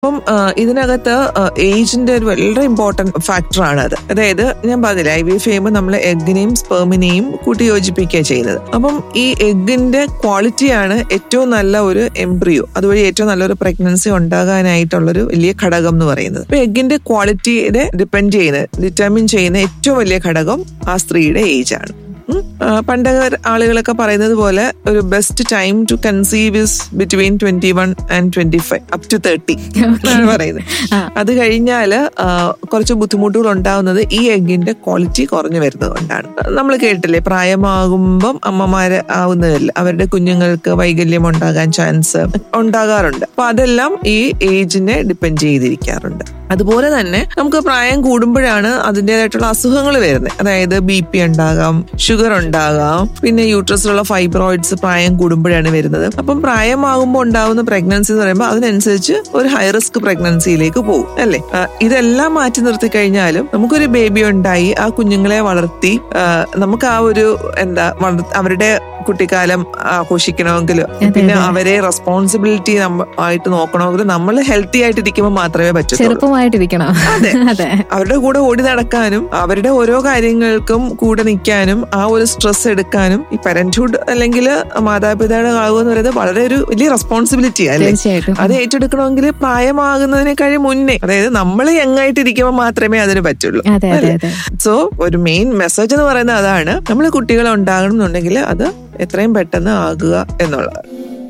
അപ്പം ആ, ഇതിനകത്ത് ഏജിന്റെ ഒരു വളരെ ഇമ്പോർട്ടന്റ് ഫാക്ടറാണ് അത് അതായത് ഞാൻ പറഞ്ഞില്ല ഐ വി എഫ് ചെയ്യുമ്പോൾ നമ്മൾ എഗ്ഗിനെയും സ്പെർമിനെയും കൂട്ടി യോജിപ്പിക്കുക ചെയ്യുന്നത് അപ്പം ഈ എഗ്ഗിന്റെ ക്വാളിറ്റിയാണ് ഏറ്റവും നല്ല ഒരു എംബ്രിയോ അതുവഴി ഏറ്റവും നല്ലൊരു പ്രഗ്നൻസി ഉണ്ടാകാനായിട്ടുള്ളൊരു വലിയ ഘടകം എന്ന് പറയുന്നത് അപ്പൊ എഗ്ഗിന്റെ ക്വാളിറ്റിയെ ഡിപ്പെൻഡ് ചെയ്യുന്ന ഡിറ്റർമിൻ ചെയ്യുന്ന ഏറ്റവും വലിയ ഘടകം ആ സ്ത്രീയുടെ ഏജ് ആണ് ഉം. ആ, പണ്ട് ആളുകളൊക്കെ പറയുന്നത് പോലെ ഒരു best time to conceive is between twenty one and twenty five up to thirty എന്നാണ് പറയുന്നത് ആ. അത് കഴിഞ്ഞാൽ കുറച്ച് ബുദ്ധിമുട്ടുകൾ ഉണ്ടാവുന്നത് ഈ എഗ്ഗിന്റെ ക്വാളിറ്റി കുറഞ്ഞു വരുന്നത് കൊണ്ടാണ് നമ്മൾ കേട്ടില്ലേ പ്രായമാകുമ്പം അമ്മമാര് ആവുന്നതല്ല അവരുടെ കുഞ്ഞുങ്ങൾക്ക് വൈകല്യം ഉണ്ടാകാൻ ചാൻസ് ഉണ്ടാകാറുണ്ട് അപ്പൊ അതെല്ലാം ഈ ഏജിനെ ഡിപ്പെൻഡ് ചെയ്തിരിക്കാറുണ്ട് അതുപോലെ തന്നെ നമുക്ക് പ്രായം കൂടുമ്പോഴാണ് അതിൻ്റെതായിട്ടുള്ള അസുഖങ്ങൾ വരുന്നത് അതായത് ബി പി ഉണ്ടാകാം ഷുഗർ ഉണ്ടാകാം പിന്നെ യൂട്രസിലുള്ള ഫൈബ്രോയിഡ്സ് പ്രായം കൂടുമ്പോഴാണ് വരുന്നത് അപ്പം പ്രായമാകുമ്പോൾ ഉണ്ടാവുന്ന പ്രഗ്നൻസി എന്ന് പറയുമ്പോൾ അതിനനുസരിച്ച് ഒരു ഹൈ റിസ്ക് പ്രഗ്നൻസിയിലേക്ക് പോകും അല്ലേ ആ, ഇതെല്ലാം മാറ്റി നിർത്തി കഴിഞ്ഞാലും നമുക്കൊരു ബേബി ഉണ്ടായി ആ കുഞ്ഞുങ്ങളെ വളർത്തി ആ, നമുക്ക് ആ ഒരു എന്താ വളർ- അവരുടെ കുട്ടിക്കാലം ആഘോഷിക്കണമെങ്കിലും പിന്നെ അവരെ റെസ്പോൺസിബിലിറ്റി ആയിട്ട് നോക്കണമെങ്കിലും നമ്മൾ ഹെൽത്തി ആയിട്ട് ഇരിക്കുമ്പോൾ മാത്രമേ പറ്റത്തുള്ളൂ ചെറുപ്പമായിട്ടിരിക്കണം അതെ അവരുടെ കൂടെ ഓടി നടക്കാനും അവരുടെ ഓരോ കാര്യങ്ങൾക്കും കൂടെ നിൽക്കാനും ആ ഒരു സ്ട്രെസ് എടുക്കാനും ഈ പാരന്റ്ഹുഡ് അല്ലെങ്കിൽ മാതാപിതാക്കളുടെ ആകുക എന്ന് പറയുന്നത് വളരെ ഒരു വലിയ റെസ്പോൺസിബിലിറ്റി അല്ലേ തീർച്ചയായിട്ടും അത് ഏറ്റെടുക്കണമെങ്കിൽ പ്രായമാകുന്നതിനേക്കാളും മുന്നേ അതായത് നമ്മൾ യങ്ങായിട്ടിരിക്കുമ്പോൾ മാത്രമേ അതിന് പറ്റുള്ളൂ അതെ അതെ അതെ സോ ഒരു മെയിൻ മെസ്സേജ് എന്ന് പറയുന്നത് അതാണ് നമ്മൾ കുട്ടികളെ ഉണ്ടാകണം എന്നുണ്ടെങ്കിൽ അത് എത്രയും പെട്ടെന്ന് ആകുക എന്നുള്ളത്